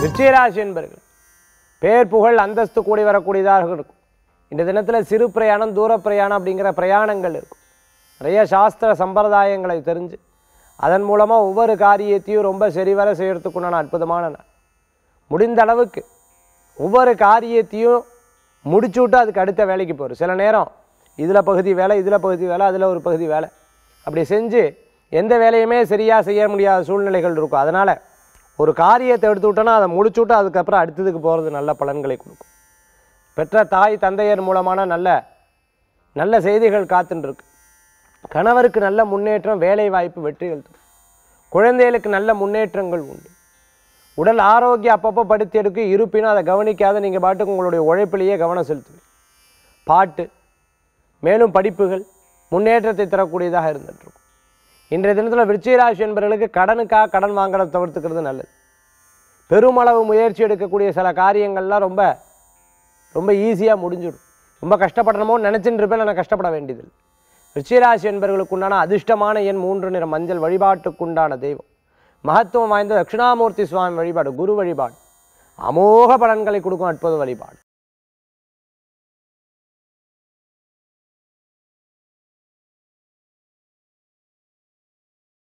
விருச்சிகராசி என்பர்கள் பேர் புகழ் அந்தஸ்து கூடி வரக்கூடியதாக இருக்கும் இந்த தினத்தில் சிறு பிரயாணம் தூர பிரயாணம் அப்படிங்கிற பிரயாணங்கள் இருக்கும் நிறைய சாஸ்திர சம்பிரதாயங்களை தெரிஞ்சு அதன் மூலமாக ஒவ்வொரு காரியத்தையும் ரொம்ப சரிவர செய்யறதுக்குண்டான அற்புதமான நாள் முடிந்த அளவுக்கு ஒவ்வொரு காரியத்தையும் முடிச்சு விட்டு அதுக்கு அடுத்த வேலைக்கு போகிற சில நேரம் இதில் பகுதி வேலை இதில் பகுதி வேலை அதில் ஒரு பகுதி வேலை அப்படி செஞ்சு எந்த வேலையுமே சரியாக செய்ய முடியாத சூழ்நிலைகள் இருக்கும் அதனால் ஒரு காரியத்தை எடுத்து விட்டோன்னா அதை முடிச்சு விட்டு அதுக்கப்புறம் அடுத்ததுக்கு போகிறது நல்ல பலன்களை கொடுக்கும் பெற்ற தாய் தந்தையர் மூலமான நல்ல நல்ல செய்திகள் காத்துன்னு இருக்கு கணவருக்கு நல்ல முன்னேற்றம் வேலை வாய்ப்பு வெற்றிகள் தரும் குழந்தைகளுக்கு நல்ல முன்னேற்றங்கள் உண்டு உடல் ஆரோக்கியம் அப்பப்போ படுத்தி எடுக்க இருப்பினும் அதை கவனிக்காத நீங்கள் பாட்டுக்கு உங்களுடைய உழைப்பிலேயே கவனம் செலுத்துவீங்க பாட்டு மேலும் படிப்புகள் முன்னேற்றத்தை தரக்கூடியதாக இருந்துட்டு இருக்கும் இன்றைய தினத்தில் விருச்சிகராசி என்பவர்களுக்கு கடனுக்காக கடன் வாங்குறத தவிர்த்துக்கிறது நல்லது பெருமளவு முயற்சி எடுக்கக்கூடிய சில காரியங்கள்லாம் ரொம்ப ரொம்ப ஈஸியாக முடிஞ்சிடும் ரொம்ப கஷ்டப்படணுமோ நினச்சிட்டு இருப்பேன் நான் கஷ்டப்பட வேண்டியதில்லை ரிச்சிராசி என்பவர்களுக்கு உண்டான அதிர்ஷ்டமான எண் மூன்று நிற மஞ்சள் வழிபாட்டுக்குண்டான தெய்வம் மகத்துவம் வாய்ந்த தட்சிணாமூர்த்தி சுவாமி வழிபாடு குரு வழிபாடு அமோக பலன்களை கொடுக்கும் அற்புத வழிபாடு